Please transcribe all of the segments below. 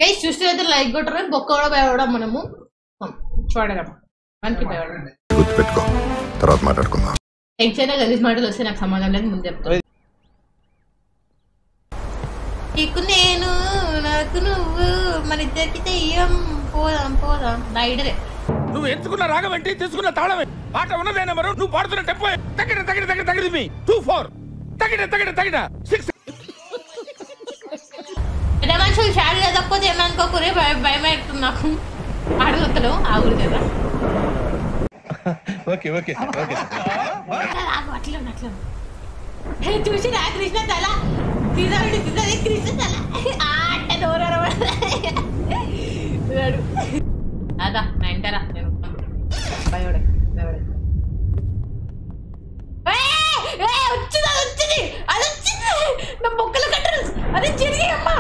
Guys చూస్తే అయితే like కొట్టడం బొక్క కూడా భయపడడం మనము చూడడం మనకి భయపడడం గుర్తుపెట్టుకో తర్వాత మాట్లాడుకుందాం టెన్షన్ గలీజ్ మాటలు వస్తే నాకు సమాధానం లేదు ముందు చెప్తా నీకు నేను నాకు నువ్వు మన ఇద్దరికి తెయ్యం పోదాం పోదాం నా ఇడరే నువ్వు ఎంచుకున్న రాగం ఏంటి తీసుకున్న తాళం ఏంటి? పాట ఉన్నదే నెంబరు నువ్వు పాడుతున్న టెంపో తగిన తగిన తగిన తగిన మీ టూ ఫోర్ తగిన తగిన తగిన సిక్స్ పెద్ద మనుషులు షాడ్ చదవకపోతే ఏమనుకోకూరే భయం భయం అవుతుంది నాకు అడుగుతలేవు ఆ ఊరు కదా ఓకే ఓకే ఓకే ఆగు, అట్లా ఉండు, అట్లా ఉండు. హే, చూసి రా కృష్ణ తల తీసాడు తీసాడు కృష్ణ తల ఆ, అంటే దూరం అదా నా ఇంటరా నేను భయోడే భయోడే ఏయ్, ఏయ్, వచ్చింది అది వచ్చింది అది వచ్చింది నా బొక్కలు కట్టరు అది చిరిగి అమ్మా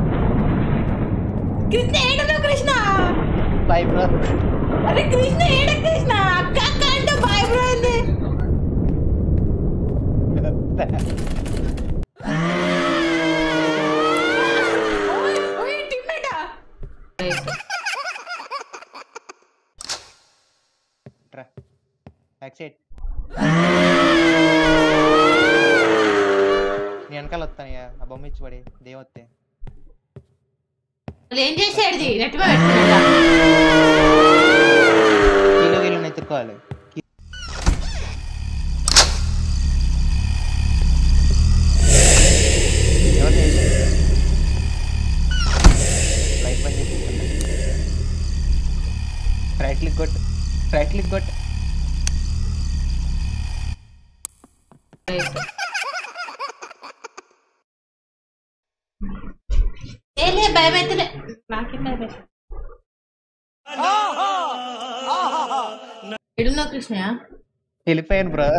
కృష్ణ ఏడు కృష్ణ బాయ్ బ్రో అరే కృష్ణ ఏడ కృష్ణ అక్క అక్క అంటే బాయ్ బ్రో అంది ఓయ్, ఓయ్, టిమ్మేటా. యాక్సెట్ నేను వెనకాల వస్తాను ఇక ఆ బొమ్మ ఇచ్చి పడి దేవత్తే వాళ్ళు ఏం చేసేది నెట్గా పెట్టుకున్నాడా కిలో కిలో ఎత్తుకోవాలి ఎవరు చేశారు? లైట్ బంద్ చేసి రైట్ క్లిక్ కొట్టు రైట్ క్లిక్ కొట్టు ఏలే భయం అవుతులే నాకేం భయం అవుతుంది ఎడున్నావు కృష్ణయ్య వెళ్ళిపోయాను బ్రో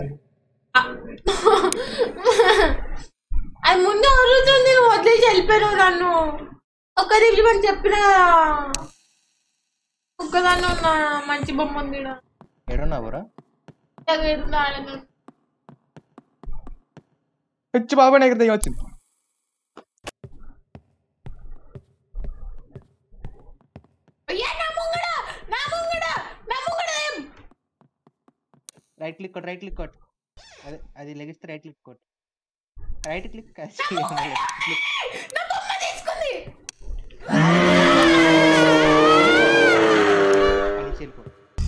అది ముందు అరుగుతుంది నువ్వు వదిలేసి వెళ్ళిపోయావు నన్ను ఒక్క తెలియమని చెప్పిన ఒక్కదాన్ని ఉన్నా మంచి బొమ్మ ఉంది ఈడ. ఏడున్నావు బ్రో ఇలాగ ఏడున్నా ఆడను. వచ్చి బాబా దగ్గర దయ్యం వచ్చింది అయ్యా, నా ముంగడ నా ముంగడ నా ముంగడ ఏం? రైట్ క్లిక్ కొట్టు రైట్ క్లిక్ కొట్టు అదే అది లెగిస్తే రైట్ క్లిక్ కొట్టు రైట్ క్లిక్ క్లిక్ నా బొమ్మ తీసుకుంది అని వెళ్ళిపో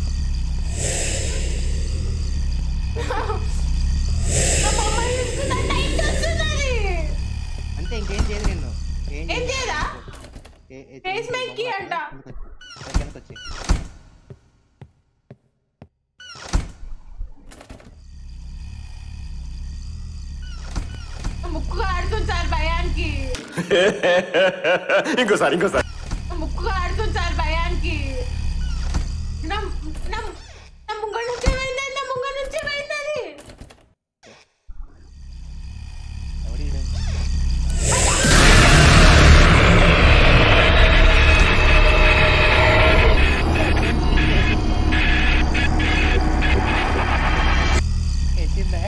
నా బొమ్మ తీసుకుంది ఆ నైట్ వస్తున్నది అంతే ఇంకేం చేయదు నిన్ను ఏం చేయదా? ఏ- ఏ- Face కిందకి make కి బొమ్మ అంట. కిందకి వచ్చి. కిందకి వచ్చి నా ముక్కు ఆడుతుంది సార్ భయానికి ఇంకోసారి ఇంకోసారి నా ముక్కు ఆడుతుంది సార్ భయానికి నా నా నా ముంగ నుంచి పోయింది నా ముంగ నుంచి పోయింది అది ఎవడు ఈడు? ఎత్తిందా?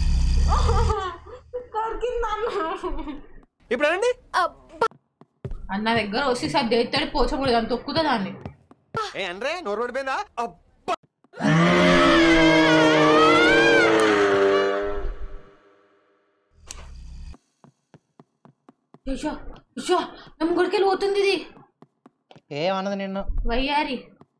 కొరికింది నన్ను ఇప్పుడు అనండి అన్న దగ్గర వచ్చి సార్ దేత్తాడు పోచకూడదు అని తొక్కుతా దాన్ని ఏ అనరే నోరు పడిపోయిందా యశో యశో నా ముంగడికెళ్ళి పోతుంది ఇది ఏమన్నది నిన్ను వయ్యారి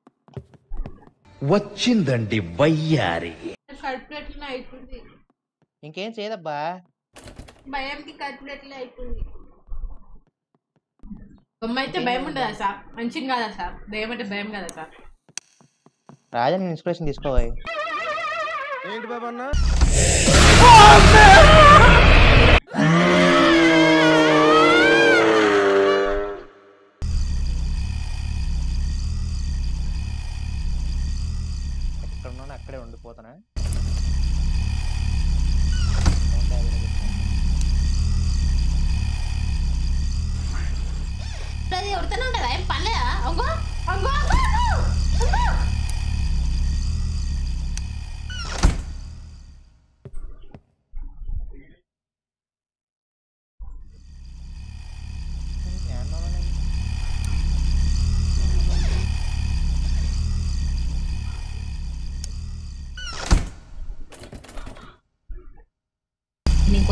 వచ్చిందండి వయ్యారి కడుపులెట్లనే అవుతుంది ఇంకేం చేయదబ్బా భయంకి కడుపులెట్లే అవుతుంది బొమ్మ అయితే భయం ఉండదా సార్ మంచిది కాదా సార్ దయ్యం అంటే భయం కదా సార్ రాజా నేను ఇన్స్పిరేషన్ తీసుకోవాలి ఏంటి బాబా అన్న ఎక్కడ ఉన్నా అక్కడే ఉండిపోతానా అది ఉడతనే ఉంటుందా ఏం పర్లేదా అంగో అంగో అంగో అంగో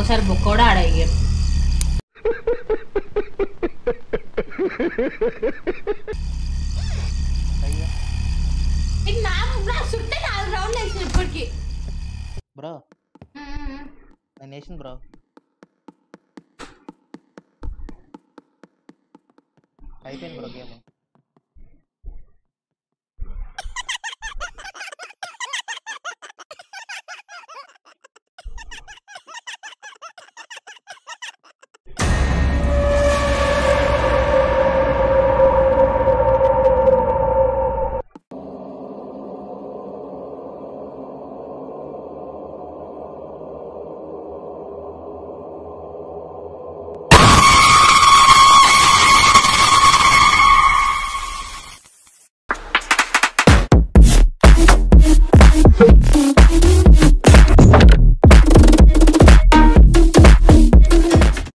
ఒకసారి బుక్ కూడా ఆడయ్యాం అయ్యో ఇది నా నా చుట్టే నాలుగు రౌండ్లు వేసిన ఇప్పటికి బ్రో నేను వేసింది బ్రో అయిపోయింది బ్రో గేమ్